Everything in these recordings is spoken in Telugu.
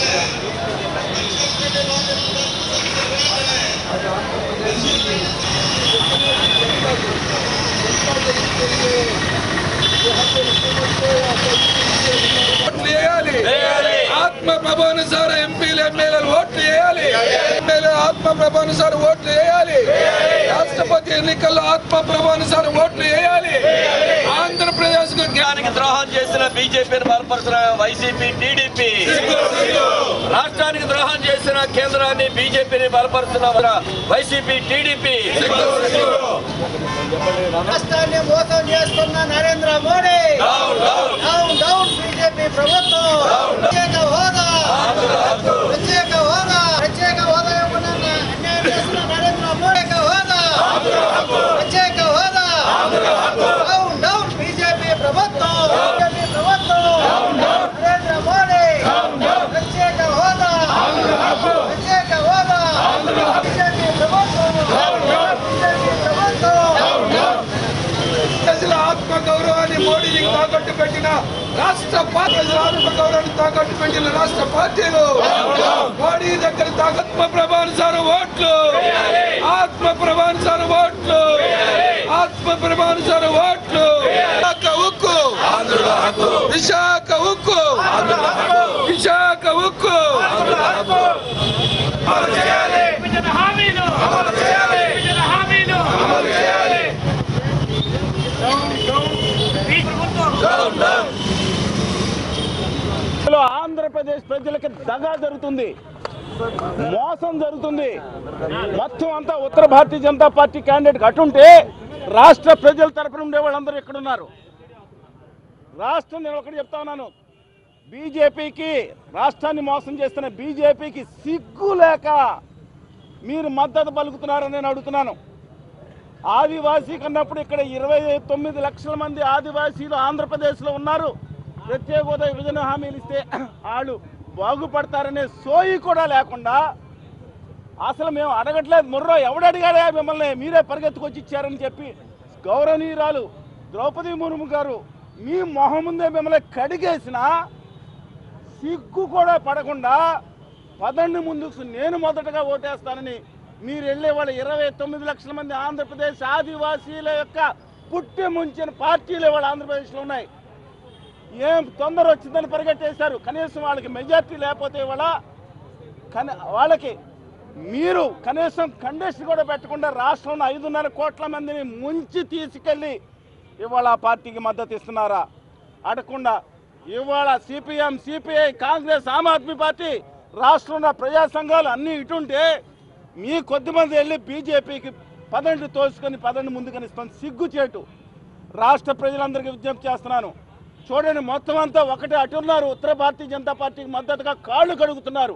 ఓట్లు వేయాలి ఆత్మ ప్రభానుసార ఎంపీలు ఎమ్మెల్యేలు ఓట్లు వేయాలి ఎమ్మెల్యే ఆత్మ ప్రభానుసార ఓట్లు వేయాలి రాష్ట్రపతి ఎన్నికల్లో ఆత్మ ప్రభానుసార ఓట్లు వేయాలి ఆంధ్రప్రదేశ్ కు రాష్ట్రానికి ద్రోహం చేసిన బీజేపీని బలపరుచిన వైసీపీ టీడీపీ రాష్ట్రానికి ద్రోహం చేసిన కేంద్రాన్ని బీజేపీని బలపరుస్తున్న వైసీపీ టీడీపీ రాష్ట్రాన్ని మోసం చేస్తున్న Narendra Modi down down BJP ప్రభుత్వం ప్రత్యేక హోదా ప్రత్యేక హోదా ప్రత్యేక హోదా ఇవ్వకుండా అన్యాయం చేస్తున్న నరేంద్ర మోడీ హోదా ప్రత్యేక హోదా డౌన్ డౌన్ బీజేపీ ప్రభుత్వం బీజేపీ ప్రభుత్వం నరేంద్ర మోడీ ప్రత్యేక హోదా ప్రత్యేక హోదా బీజేపీ ప్రభుత్వం బీజేపీ ప్రభుత్వం ప్రజల ఆత్మ గౌరవాన్ని మోడీకి తాకట్టు పెట్టిన రాష్ట్ర పార్టీ ప్రజల ఆత్మ గౌరవాన్ని తాకట్టు పెట్టిన రాష్ట్ర పార్టీలు మోడీ దగ్గర ఆత్మ ప్రభానుసారం ఓట్లు ఆత్మ ప్రభానుసారం ఓట్లు ఆత్మ ప్రభానుసారం ఓట్లు విశాఖ ఉక్కు విశాఖ ఉక్కు విశాఖ ఉక్కు విభజన హామీలు విభజన హామీలు ఈ ప్రభుత్వం లో ఆంధ్రప్రదేశ్ ప్రజలకి దగా జరుగుతుంది మోసం జరుగుతుంది మొత్తం అంతా ఉత్తర భారతీయ జనతా పార్టీ క్యాండిడేట్ అటుంటే రాష్ట్ర ప్రజల తరపున ఉండే వాళ్ళందరూ ఎక్కడున్నారు రాష్ట్రం నేను ఒకటి చెప్తా ఉన్నాను బీజేపీకి రాష్ట్రాన్ని మోసం చేస్తున్న బీజేపీకి సిగ్గు లేక మీరు మద్దతు పలుకుతున్నారని నేను అడుగుతున్నాను ఆదివాసీ కన్నప్పుడు ఇక్కడ ఇరవై తొమ్మిది లక్షల మంది ఆదివాసీలు ఆంధ్రప్రదేశ్లో ఉన్నారు ప్రత్యేక హోదా విభజన హామీలు ఇస్తే వాళ్ళు బాగుపడతారనే సోయి కూడా లేకుండా అసలు మేము అడగట్లేదు ముర్రో ఎవడు అడిగాడా మిమ్మల్ని మీరే పరిగెత్తుకొచ్చి ఇచ్చారని చెప్పి గౌరవనీయురాలు ద్రౌపది ముర్ము గారు మీ మొహం ముందే మిమ్మల్ని కడిగేసిన సిగ్గు కూడా పడకుండా పదండి ముందుకు నేను మొదటగా ఓటేస్తానని మీరు వెళ్ళే వాళ్ళ ఇరవై తొమ్మిది లక్షల మంది ఆంధ్రప్రదేశ్ ఆదివాసీల యొక్క పుట్టి ముంచిన పార్టీలు వాళ్ళ ఆంధ్రప్రదేశ్లో ఉన్నాయి ఏం తొందర వచ్చిందని పరిగెట్టేశారు కనీసం వాళ్ళకి మెజార్టీ లేకపోతే ఇవాళ కన వాళ్ళకి మీరు కనీసం కండిషన్ కూడా పెట్టకుండా రాష్ట్రంలో ఐదున్నర కోట్ల మందిని ముంచి తీసుకెళ్ళి ఇవాళ ఆ పార్టీకి మద్దతు ఇస్తున్నారా అడగకుండా ఇవాళ CPM CPI Congress Aam Aadmi Party రాష్ట్రంలో ప్రజా సంఘాలు అన్నీ ఇటుంటే మీ కొద్దిమంది వెళ్ళి బీజేపీకి పదండి తోసుకొని పదండి ముందుకొని ఇస్తాం సిగ్గుచేటు రాష్ట్ర ప్రజలందరికీ విజ్ఞప్తి చేస్తున్నాను చూడండి మొత్తం అంతా ఒకటే అటున్నారు ఉత్తర భారతీయ జనతా పార్టీకి మద్దతుగా కాళ్ళు కడుగుతున్నారు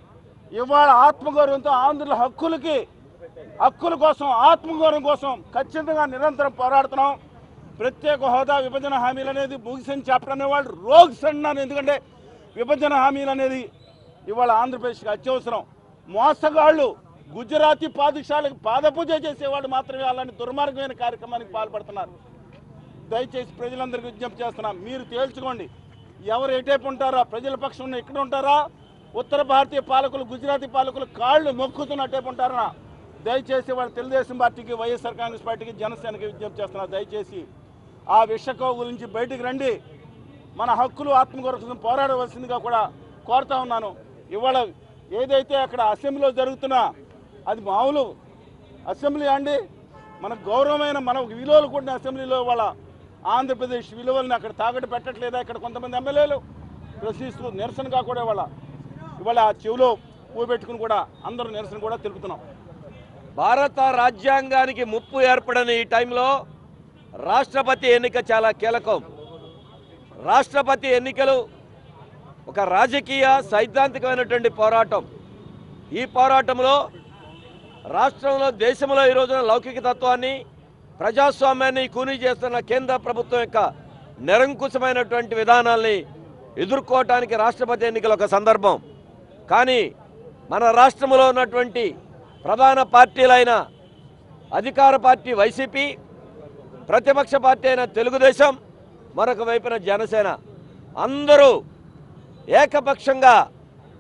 ఇవాళ ఆత్మగౌరవంతో ఆంధ్రుల హక్కులకి హక్కుల కోసం ఆత్మగౌరవం కోసం ఖచ్చితంగా నిరంతరం పోరాడుతున్నాం ప్రత్యేక హోదా విభజన హామీలు అనేది ముగిసిన చాప్టర్ అనేవాళ్ళు రోగ్స్ అన్నాను ఎందుకంటే విభజన హామీలు అనేది ఇవాళ ఆంధ్రప్రదేశ్కి అత్యవసరం మోసగాళ్ళు గుజరాతీ పాదశాలకు పాదపూజ చేసేవాళ్ళు మాత్రమే అలాంటి దుర్మార్గమైన కార్యక్రమానికి పాల్పడుతున్నారు దయచేసి ప్రజలందరికీ విజ్ఞప్తి చేస్తున్నాం మీరు తేల్చుకోండి ఎవరు ఎటేపు ఉంటారా ప్రజల పక్షం ఉన్న ఇక్కడ ఉంటారా ఉత్తర భారతీయ పాలకులు గుజరాతీ పాలకులు కాళ్ళు మొక్కుతున్న అటేపు ఉంటారా దయచేసి వాళ్ళు తెలుగుదేశం పార్టీకి వైఎస్ఆర్ కాంగ్రెస్ పార్టీకి జనసేనకి విజ్ఞప్తి చేస్తున్నారు దయచేసి ఆ విషకో గురించి బయటికి రండి మన హక్కులు ఆత్మగౌరవం పోరాడవలసిందిగా కూడా కోరుతా ఉన్నాను ఇవాళ ఏదైతే అక్కడ అసెంబ్లీలో జరుగుతున్నా అది మామూలు అసెంబ్లీ అండి మన గౌరవమైన మన విలువలు కూడిన అసెంబ్లీలో వాళ్ళ ఆంధ్రప్రదేశ్ విలువలను అక్కడ తాకట్టు పెట్టట్లేదా ఇక్కడ కొంతమంది ఎమ్మెల్యేలు ప్రశ్నిస్తూ నిరసనగా కూడా ఇవాళ ఇవాళ ఆ చెవిలో పువ్వు పెట్టుకుని కూడా అందరూ నిరసన కూడా తెలుపుతున్నాం భారత రాజ్యాంగానికి ముప్పు ఏర్పడని ఈ టైంలో రాష్ట్రపతి ఎన్నిక చాలా కీలకం రాష్ట్రపతి ఎన్నికలు ఒక రాజకీయ సైద్ధాంతికమైనటువంటి పోరాటం ఈ పోరాటంలో రాష్ట్రంలో దేశంలో ఈ రోజున లౌకిక తత్వాన్ని ప్రజాస్వామ్యాన్ని కూనీ చేస్తున్న కేంద్ర ప్రభుత్వం యొక్క నిరంకుశమైనటువంటి విధానాల్ని ఎదుర్కోవటానికి రాష్ట్రపతి ఎన్నికలు ఒక సందర్భం కానీ మన రాష్ట్రంలో ఉన్నటువంటి ప్రధాన పార్టీలైన అధికార పార్టీ వైసీపీ ప్రతిపక్ష పార్టీ అయిన తెలుగుదేశం మరొక వైపున జనసేన అందరూ ఏకపక్షంగా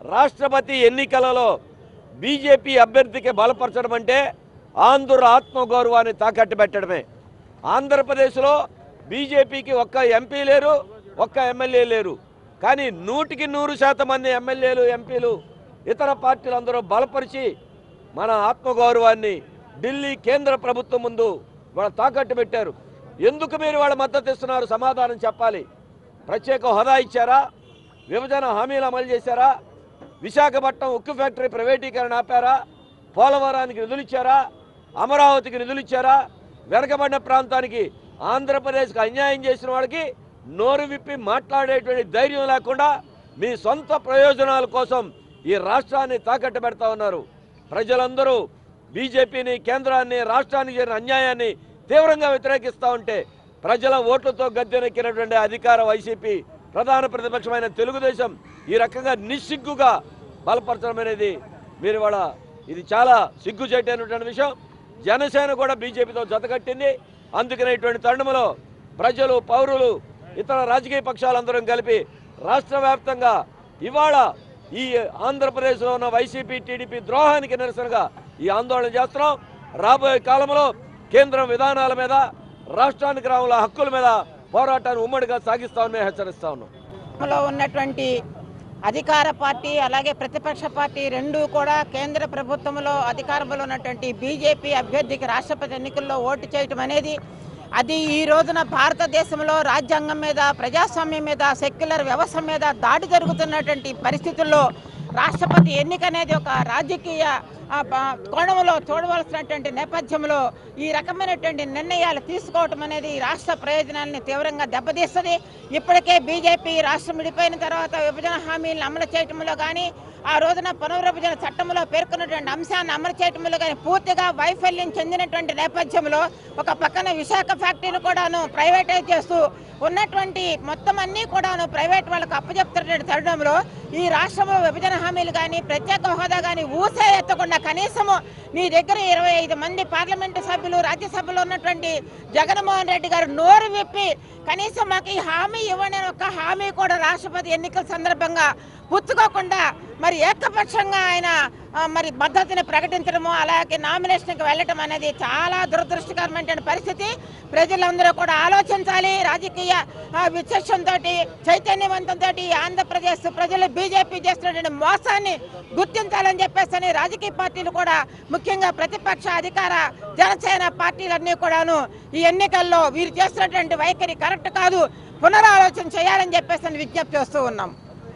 రాష్ట్రపతి ఎన్నికలలో బీజేపీ అభ్యర్థికి బలపరచడం అంటే ఆంధ్ర ఆత్మగౌరవాన్ని తాకట్టు పెట్టడమే ఆంధ్రప్రదేశ్లో బీజేపీకి ఒక్క ఎంపీ లేరు ఒక్క ఎమ్మెల్యే లేరు కానీ నూటికి నూరు శాతం మంది ఎమ్మెల్యేలు ఎంపీలు ఇతర పార్టీలందరూ బలపరిచి మన ఆత్మగౌరవాన్ని ఢిల్లీ కేంద్ర ప్రభుత్వం ముందు వాళ్ళ తాకట్టు పెట్టారు ఎందుకు మీరు వాళ్ళ మద్దతు ఇస్తున్నారు సమాధానం చెప్పాలి ప్రత్యేక హోదా ఇచ్చారా విభజన హామీలు అమలు చేశారా విశాఖపట్నం ఉక్కు ఫ్యాక్టరీ ప్రైవేటీకరణ ఆపారా పోలవరానికి నిధులు ఇచ్చారా అమరావతికి నిధులు ఇచ్చారా వెనకబడిన ప్రాంతానికి ఆంధ్రప్రదేశ్కి అన్యాయం చేసిన వాళ్ళకి నోరు విప్పి మాట్లాడేటువంటి ధైర్యం లేకుండా మీ సొంత ప్రయోజనాల కోసం ఈ రాష్ట్రాన్ని తాకట్టు పెడతా ఉన్నారు ప్రజలందరూ బీజేపీని కేంద్రాన్ని రాష్ట్రానికి చేరిన అన్యాయాన్ని తీవ్రంగా వ్యతిరేకిస్తూ ఉంటే ప్రజల ఓట్లతో గద్దెనెక్కినటువంటి అధికార వైసీపీ ప్రధాన ప్రతిపక్షమైన తెలుగుదేశం ఈ రకంగా నిస్సిగ్గుగా బలపరచడం అనేది మీరు వాళ్ళ ఇది చాలా సిగ్గుచేటైనటువంటి విషయం జనసేన కూడా బీజేపీతో జతకట్టింది అందుకనే ఇటువంటి తరుణంలో ప్రజలు పౌరులు ఇతర రాజకీయ పక్షాలందరం కలిపి రాష్ట్ర వ్యాప్తంగా ఇవాళ ఈ ఆంధ్రప్రదేశ్లో ఉన్న వైసీపీ టీడీపీ ద్రోహానికి నిరసనగా ఈ ఆందోళన చేస్తున్నాం రాబోయే కాలంలో కేంద్రం విధానాల మీద రాష్ట్రానికి రావాల హక్కుల మీద పోరాటాన్ని ఉమ్మడిగా సాగిస్తామని హెచ్చరిస్తా ఉన్నాం లో ఉన్నటువంటి అధికార పార్టీ అలాగే ప్రతిపక్ష పార్టీ రెండు కూడా కేంద్ర ప్రభుత్వంలో అధికారంలో ఉన్నటువంటి బీజేపీ అభ్యర్థికి రాష్ట్రపతి ఎన్నికల్లో ఓటు చేయటం అనేది అది ఈ రోజున భారతదేశంలో రాజ్యాంగం మీద ప్రజాస్వామ్యం మీద సెక్యులర్ వ్యవస్థ మీద దాడి జరుగుతున్నటువంటి పరిస్థితుల్లో రాష్ట్రపతి ఎన్నిక అనేది ఒక రాజకీయ ఆ, బ- కోణంలో చూడవలసినటువంటి నేపథ్యంలో ఈ రకమైనటువంటి నిర్ణయాలు తీసుకోవటం అనేది ఈ రాష్ట్ర ప్రయోజనాలను తీవ్రంగా దెబ్బతీస్తుంది ఇప్పటికే బీజేపీ రాష్ట్రం విడిపోయిన తర్వాత విభజన హామీలను అమలు చేయటంలో కానీ ఆ రోజున పునర్విభజన చట్టంలో పేర్కొన్నటువంటి అంశాన్ని అమలు చేయటంలో కానీ పూర్తిగా వైఫల్యం చెందినటువంటి నేపథ్యంలో ఒక పక్కన విశాఖ ఫ్యాక్టరీని కూడాను ప్రైవేటైజ్ చేస్తూ ఉన్నటువంటి మొత్తం అన్నీ కూడాను ప్రైవేట్ వాళ్ళకు అప్పచెప్తున్నటువంటి తరుణంలో ఈ రాష్ట్రంలో విభజన హామీలు కానీ ప్రత్యేక హోదా కానీ ఊసే ఎత్తకుండా కనీసము నీ దగ్గర ఇరవై ఐదు మంది పార్లమెంటు సభ్యులు రాజ్యసభలో ఉన్నటువంటి జగన్మోహన్ రెడ్డి గారు నోరు విప్పి కనీసం మాకు ఈ హామీ ఇవ్వని అని ఒక హామీ కూడా రాష్ట్రపతి ఎన్నికల సందర్భంగా పుచ్చుకోకుండా మరి ఏకపక్షంగా ఆయన ఆ, మరి మద్దతుని ప్రకటించడము అలాగే నామినేషన్కి వెళ్ళటం అనేది చాలా దురదృష్టకరమైన పరిస్థితి ప్రజలందరూ కూడా ఆలోచించాలి రాజకీయ ఆ, విచక్షణతో చైతన్యవంతంతో ఆంధ్రప్రదేశ్ ప్రజలు బీజేపీ చేస్తున్నటువంటి మోసాన్ని గుర్తించాలని చెప్పేసి రాజకీయ పార్టీలు కూడా ముఖ్యంగా ప్రతిపక్ష అధికార జనసేన పార్టీలన్నీ కూడాను ఈ ఎన్నికల్లో వీరు చేస్తున్నటువంటి వైఖరి కరెక్ట్ కాదు పునరాలోచన చేయాలని చెప్పేసి విజ్ఞప్తి చేస్తూ ఉన్నాం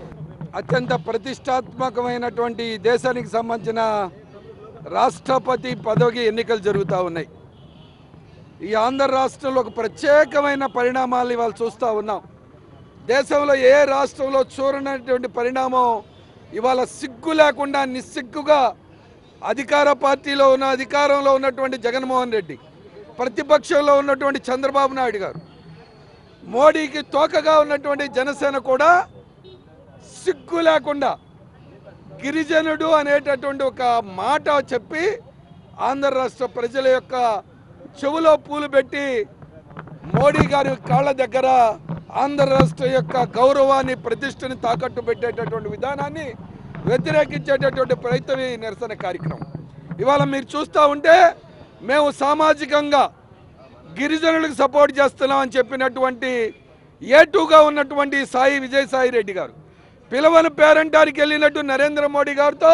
అత్యంత ప్రతిష్టాత్మకమైనటువంటి ఈ దేశానికి సంబంధించిన రాష్ట్రపతి పదవికి ఎన్నికలు జరుగుతూ ఉన్నాయి ఈ ఆంధ్ర రాష్ట్రంలో ఒక ప్రత్యేకమైన పరిణామాలు ఇవాళ చూస్తూ ఉన్నాం దేశంలో ఏ రాష్ట్రంలో చూడనటువంటి పరిణామం ఇవాళ సిగ్గు లేకుండా నిస్సిగ్గుగా అధికార పార్టీలో ఉన్న అధికారంలో ఉన్నటువంటి జగన్మోహన్ రెడ్డి ప్రతిపక్షంలో ఉన్నటువంటి చంద్రబాబు నాయుడు గారు మోడీకి తోకగా ఉన్నటువంటి జనసేన కూడా సిగ్గు లేకుండా గిరిజనుడు అనేటటువంటి ఒక మాట చెప్పి ఆంధ్ర రాష్ట్ర ప్రజల యొక్క చెవులో పూలు పెట్టి మోడీ గారి కాళ్ళ దగ్గర ఆంధ్ర రాష్ట్ర యొక్క గౌరవాన్ని ప్రతిష్టని తాకట్టు పెట్టేటటువంటి విధానాన్ని వ్యతిరేకించేటటువంటి ప్రయత్నం ఈ నిరసన కార్యక్రమం ఇవాళ మీరు చూస్తూ ఉంటే మేము సామాజికంగా గిరిజనులకు సపోర్ట్ చేస్తున్నాం అని చెప్పినటువంటి ఏ టూగా ఉన్నటువంటి సాయి విజయసాయి రెడ్డి గారు పిలవని పేరంటానికి వెళ్ళినట్టు నరేంద్ర మోడీ గారితో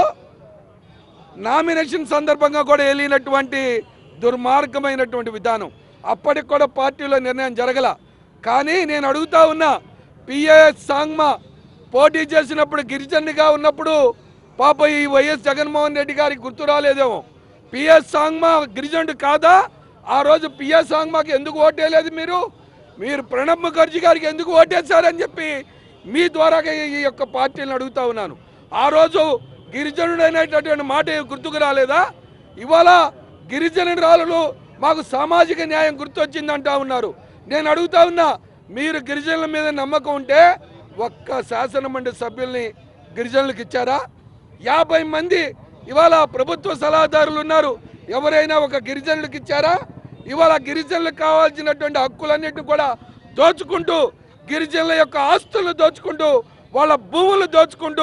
నామినేషన్ సందర్భంగా కూడా వెళ్ళినటువంటి దుర్మార్గమైనటువంటి విధానం అప్పటికి కూడా పార్టీలో నిర్ణయం జరగల కానీ నేను అడుగుతా ఉన్నా పిఏఎస్ సాంగ్మా పోటీ చేసినప్పుడు గిరిజనుడిగా ఉన్నప్పుడు పాప ఈ వైఎస్ జగన్మోహన్ రెడ్డి గారికి గుర్తు రాలేదేమో పిఎస్ సాంగ్మా గిరిజనుడు కాదా ఆ రోజు పిఎస్ సాంగ్మాకి ఎందుకు ఓటేయలేదు మీరు మీరు ప్రణబ్ ముఖర్జీ గారికి ఎందుకు ఓటేశారని చెప్పి మీ ద్వారా ఈ యొక్క పార్టీలను అడుగుతా ఉన్నాను ఆ రోజు గిరిజనుడు అనేటటువంటి మాట గుర్తుకు రాలేదా ఇవాళ గిరిజనురాలు మాకు సామాజిక న్యాయం గుర్తొచ్చిందంటా ఉన్నారు నేను అడుగుతా ఉన్నా మీరు గిరిజనుల మీద నమ్మకం ఉంటే ఒక్క శాసనమండలి సభ్యుల్ని గిరిజనులకు ఇచ్చారా యాభై మంది ఇవాళ ప్రభుత్వ సలహాదారులు ఉన్నారు ఎవరైనా ఒక గిరిజనులకు ఇచ్చారా ఇవాళ గిరిజనులకు కావాల్సినటువంటి హక్కులన్నిటిని కూడా దోచుకుంటూ గిరిజనుల యొక్క ఆస్తులు దోచుకుంటూ వాళ్ళ భూములు దోచుకుంటూ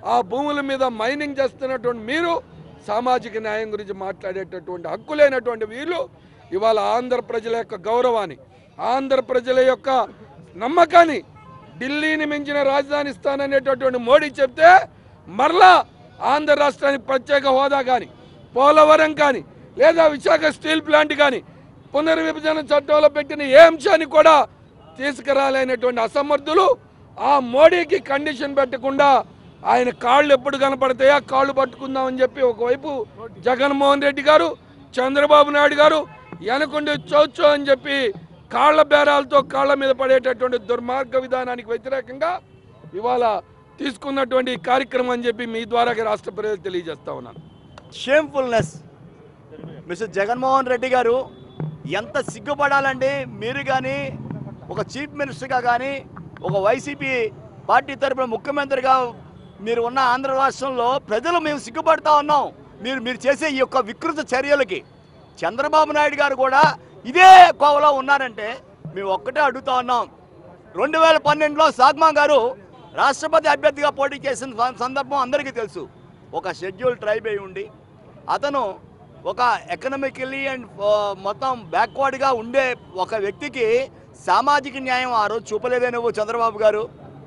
ఆ భూముల మీద మైనింగ్ చేస్తున్నటువంటి మీరు సామాజిక న్యాయం గురించి మాట్లాడేటటువంటి హక్కు లేనటువంటి వీళ్ళు ఇవాళ ఆంధ్ర ప్రజల యొక్క గౌరవాన్ని ఆంధ్ర ప్రజల యొక్క నమ్మకాన్ని ఢిల్లీని మించిన రాజధాని ఇస్తాననేటటువంటి మోడీ చెప్తే మరలా ఆంధ్ర రాష్ట్రానికి ప్రత్యేక హోదా కానీ పోలవరం కానీ లేదా విశాఖ స్టీల్ ప్లాంట్ కానీ పునర్విభజన చట్టంలో పెట్టిన ఏ అంశాన్ని కూడా తీసుకురాలేనటువంటి అసమర్థులు ఆ మోడీకి కండిషన్ పెట్టకుండా ఆయన కాళ్ళు ఎప్పుడు కనపడతాయా కాళ్ళు పట్టుకుందామని చెప్పి ఒకవైపు జగన్మోహన్ రెడ్డి గారు చంద్రబాబు నాయుడు గారు వెనకుండి చోచో అని చెప్పి కాళ్ళ బేరాలతో కాళ్ళ మీద పడేటటువంటి దుర్మార్గ విధానానికి వ్యతిరేకంగా ఇవాళ తీసుకున్నటువంటి ఈ కార్యక్రమం అని చెప్పి మీ ద్వారా రాష్ట్ర ప్రజలు తెలియజేస్తా ఉన్నాను షేమ్ఫుల్నెస్ మిస్టర్ జగన్మోహన్ రెడ్డి గారు ఎంత సిగ్గుపడాలండి మీరు కానీ ఒక చీఫ్ మినిస్టర్గా కానీ ఒక వైసీపీ పార్టీ తరపున ముఖ్యమంత్రిగా మీరు ఉన్న ఆంధ్ర రాష్ట్రంలో ప్రజలు మేము సిగ్గుపడతా ఉన్నాం మీరు మీరు చేసే ఈ యొక్క వికృత చర్యలకి చంద్రబాబు నాయుడు గారు కూడా ఇదే కోవలో ఉన్నారంటే మేము ఒక్కటే అడుగుతా ఉన్నాం రెండు వేల పన్నెండులో సాగ్మా గారు రాష్ట్రపతి అభ్యర్థిగా పోటీ చేసిన సం- సందర్భం అందరికీ తెలుసు ఒక షెడ్యూల్ ట్రైబ్ అయి ఉండి అతను ఒక ఎకనామికలీ అండ్ మొత్తం బ్యాక్వర్డ్గా ఉండే ఒక వ్యక్తికి సామాజిక న్యాయం ఆ రోజు చూపలేదే నువ్వు చంద్రబాబు గారు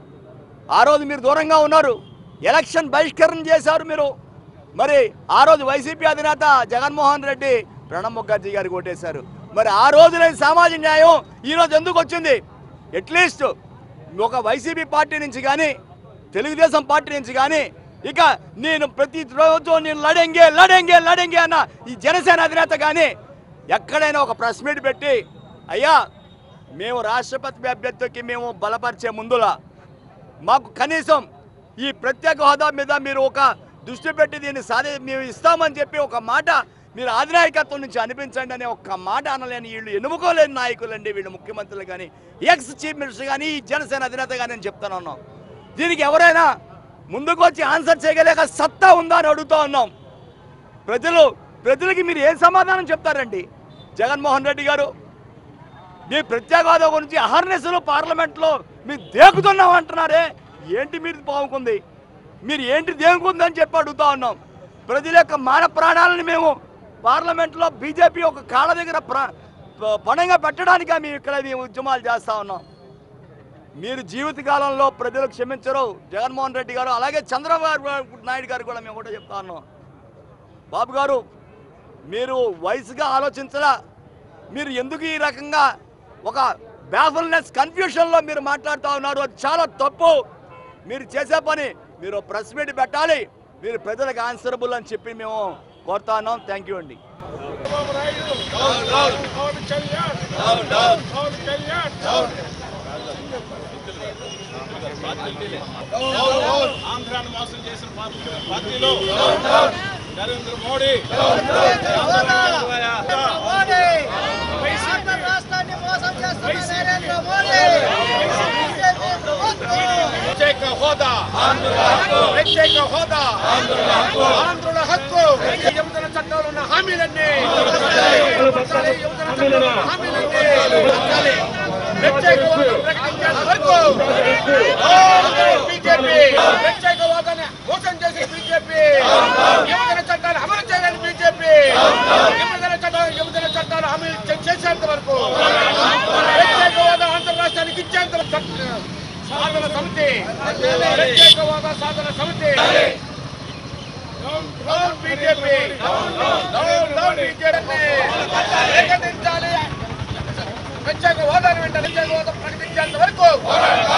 ఆ రోజు మీరు దూరంగా ఉన్నారు ఎలక్షన్ బహిష్కరణ చేశారు మీరు మరి ఆ రోజు వైసీపీ అధినేత జగన్మోహన్ రెడ్డి ప్రణబ్ ముఖర్జీ గారికి ఓటేశారు మరి ఆ రోజు లేని సామాజిక న్యాయం ఈ రోజు ఎందుకు వచ్చింది అట్లీస్ట్ ఒక వైసీపీ పార్టీ నుంచి కానీ తెలుగుదేశం పార్టీ నుంచి కానీ ఇక నేను ప్రతి రోజు నేను లడెంగే లడెంగే లడెంగే అన్న ఈ జనసేన అధినేత కానీ ఎక్కడైనా ఒక ప్రెస్ మీట్ పెట్టి అయ్యా మేము రాష్ట్రపతి అభ్యర్థికి మేము బలపరిచే ముందులా మాకు కనీసం ఈ ప్రత్యేక హోదా మీద మీరు ఒక దృష్టి పెట్టి దీన్ని సాధి మేము ఇస్తామని చెప్పి ఒక మాట మీరు అధినాయకత్వం నుంచి అనిపించండి అనే ఒక్క మాట అనలేని వీళ్ళు ఎన్నుకోలేని నాయకులండి వీళ్ళు ముఖ్యమంత్రులు కానీ ఎక్స్ చీఫ్ మినిస్టర్ కానీ ఈ జనసేన అధినేత కానీ నేను చెప్తాను ఉన్నాం దీనికి ఎవరైనా ముందుకు వచ్చి ఆన్సర్ చేయగలేక సత్తా ఉందా అని అడుగుతా ఉన్నాం ప్రజలు ప్రజలకి మీరు ఏం సమాధానం చెప్తారండి జగన్మోహన్ రెడ్డి గారు మీ ప్రత్యేక హోదా గురించి అహర్నెస్లు పార్లమెంట్లో మీరు దేకుతున్నాం అంటున్నారే ఏంటి మీరు బాగుంది మీరు ఏంటి దేకుందని చెప్పి అడుగుతా ఉన్నాం ప్రజల యొక్క మాన ప్రాణాలను మేము పార్లమెంట్లో బీజేపీ ఒక కాళ్ళ దగ్గర ప్ర ప- పణంగా పెట్టడానికి మేము ఇక్కడ మేము ఉద్యమాలు చేస్తా ఉన్నాం మీరు జీవితకాలంలో ప్రజలు క్షమించరు జగన్మోహన్ రెడ్డి గారు అలాగే చంద్రబాబు నాయుడు గారు కూడా మేము కూడా చెప్తా ఉన్నాం బాబు గారు మీరు వయసుగా ఆలోచించరా మీరు ఎందుకు ఈ రకంగా ఒక బ్యాఫుల్నెస్ కన్ఫ్యూషన్లో మీరు మాట్లాడుతూ ఉన్నారు అది చాలా తప్పు మీరు చేసే పని మీరు ప్రెస్ మీట్ పెట్టాలి మీరు ప్రజలకు ఆన్సరబుల్ అని చెప్పి మేము కోరుతా ఉన్నాం థ్యాంక్ యూ అండి పవన్ కళ్యాణ్ పవన్ కళ్యాణ్ ఆంధ్రాన్ని మోసం చేసిన పార్టీ- పార్టీలో నరేంద్ర మోడీ మోడీ ఆంధ్ర రాష్ట్రాన్ని మోసం చేస్తున్న నరేంద్ర మోడీ బీజేపీ ప్రభుత్వం ప్రత్యేక హోదా ప్రత్యేక హోదా ఆంధ్రుల హక్కు యువతల చట్టాలు ఉన్న హామీలన్నీ యువతల చట్టాలు ఉన్న హామీలన్నీ ప్రత్యేక హోదా ప్రకటించేంత వరకు బీజేపీ ప్రత్యేక హోదాని మోసం చేసి బీజేపీ యువతల చట్టాలు అమలు చేయాలని బీజేపీ యువతల చట్టాలు యువతల చట్టాలు అమలు చే- చేసేంత వరకు ప్రత్యేక హోదా ఆంధ్ర రాష్ట్రానికి ఇచ్చేంత వరకు సాధన సమితి ప్రత్యేక హోదా సాధన సమితి down BJP down down BJP ప్రకటించాలి ప్రత్యేక హోదాను వెంట ప్రత్యేక హోదా ప్రకటించేంత వరకు